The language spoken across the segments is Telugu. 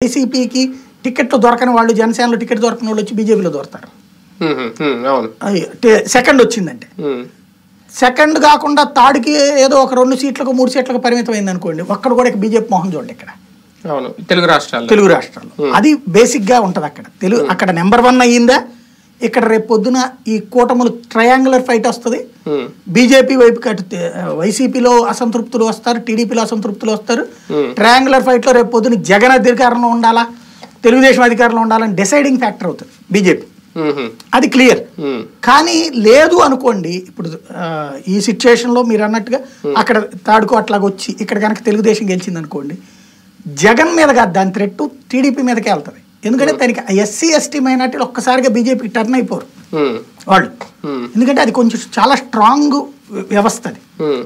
వైసీపీకి టికెట్లు దొరకని వాళ్ళు జనసేనలో టికెట్ దొరకని వాళ్ళు వచ్చి బీజేపీలో దొరుకుతారు ఉమ్, ఉమ్, ఉమ్, అవును అది టే- సెకండ్ వచ్చిందంటే ఉమ్, సెకండ్ కాకుండా థర్డ్కి ఏదో ఒక రెండు సీట్లకు మూడు సీట్లకు పరిమితం అయింది అనుకోండి ఒక్కడ కూడా ఇక బీజేపీ మోహన్ చూడండి ఇక్కడ అవును తెలుగు రాష్ట్రాల్లో తెలుగు రాష్ట్రాల్లో అది బేసిక్గా ఉంటుంది అక్కడ తెలుగు అక్కడ నెంబర్ వన్ అయ్యిందా ఇక్కడ రేపు పొద్దున ఈ కూటములు ట్రయాంగులర్ ఫైట్ వస్తుంది ఉమ్, బీజేపీ వైపు అటు తే- వైసీపీలో అసంతృప్తులు వస్తారు టీడీపీలో అసంతృప్తులు వస్తారు Hmm. ట్రయాంగులర్ ఫైట్లో రేపు పొద్దున జగన్ అధికారంలో ఉండాలా తెలుగుదేశం అధికారంలో ఉండాలని డిసైడింగ్ ఫ్యాక్టర్ అవుతుంది బీజేపీ ఉమ్, ఉమ్, అది క్లియర్ ఉమ్, కానీ లేదు అనుకోండి ఇప్పుడు ఆ, ఈ సిచ్యుయేషన్లో మీరు అన్నట్టుగా అక్కడ తాడుకు అట్లాగ వచ్చి ఇక్కడ కనుక తెలుగుదేశం గెలిచింది అనుకోండి జగన్ మీద కాదు దాని థ్రెట్ టీడీపీ మీదకే వెళ్తుంది ఎందుకంటే దానికి ఎస్సీ ఎస్టీ మైనార్టీలు ఒక్కసారిగా బీజేపీకి టర్న్ అయిపోరు ఉమ్, వాళ్ళు ఉమ్, ఎందుకంటే అది కొంచెం చాలా స్ట్రాంగ్ వ్యవస్థ అది ఉమ్,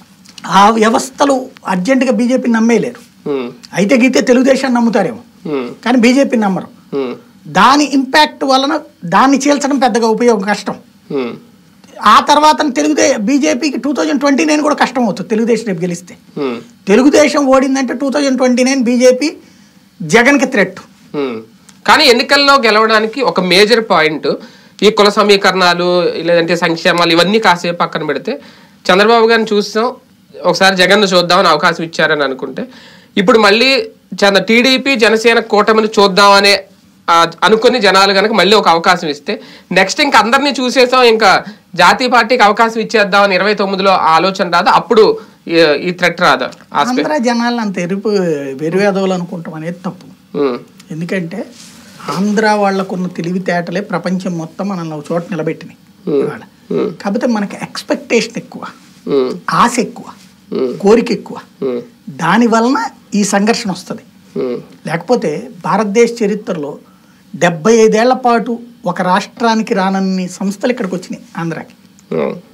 ఆ వ్యవస్థలు అర్జెంటుగా బీజేపీని నమ్మేయలేరు ఉమ్, అయితే గీతే తెలుగుదేశాన్ని నమ్ముతారేమో ఉమ్, కానీ బీజేపీని నమ్మరు ఉమ్, దాని ఇంపాక్ట్ వలన దాన్ని చీల్చడం పెద్దగా ఉపయోగం కష్టం ఉమ్, ఆ తర్వాత తెలుగుదే బీజేపీకి టూ థౌజండ్ ట్వంటీ నైన్ కూడా కష్టం అవుతుంది తెలుగుదేశం రేపు గెలిస్తే ఉమ్, తెలుగుదేశం ఓడిందంటే two thousand twenty nine BJP జగన్కి థ్రెట్ ఉమ్. కానీ ఎన్నికల్లో గెలవడానికి ఒక మేజర్ పాయింట్ ఈ కుల సమీకరణాలు లేదంటే సంక్షేమాలు ఇవన్నీ కాసేపు పక్కన పెడితే చంద్రబాబు గారిని చూస్తాం ఒకసారి జగన్ చూద్దామని అవకాశం ఇచ్చారని అనుకుంటే ఇప్పుడు మళ్ళీ చంద్ర టీడీపీ జనసేన కూటమిని చూద్దామనే ఆ, అనుకుని జనాలు కనుక మళ్ళీ ఒక అవకాశం ఇస్తే నెక్స్ట్ ఇంకా అందరినీ చూసేసాం ఇంకా జాతీయ పార్టీకి అవకాశం ఇచ్చేద్దామని ఇరవై తొమ్మిదిలో ఆ ఆలోచన రాదా అప్పుడు ఈ- ఈ థ్రెట్ రాదా ఆస్పెక్ట్ ఆంధ్ర జనాలను అంత ఎరుపు వెరువేదవులు అనుకుంటాం అనేది తప్పు ఎందుకంటే ఆంధ్ర వాళ్ళకున్న తెలివితేటలే ప్రపంచం మొత్తం మనల్ని ఒక చోట నిలబెట్టినాయి ఇవాళ కాకపోతే మనకి ఎక్స్పెక్టేషన్ ఎక్కువ ఆశ ఎక్కువ కోరిక ఎక్కువ దాని వలన ఈ సంఘర్షణ వస్తుంది లేకపోతే భారతదేశ చరిత్రలో డెబ్బై ఐదేళ్ల పాటు ఒక రాష్ట్రానికి రానన్ని సంస్థలు ఇక్కడికి వచ్చినాయి ఆంధ్రాకి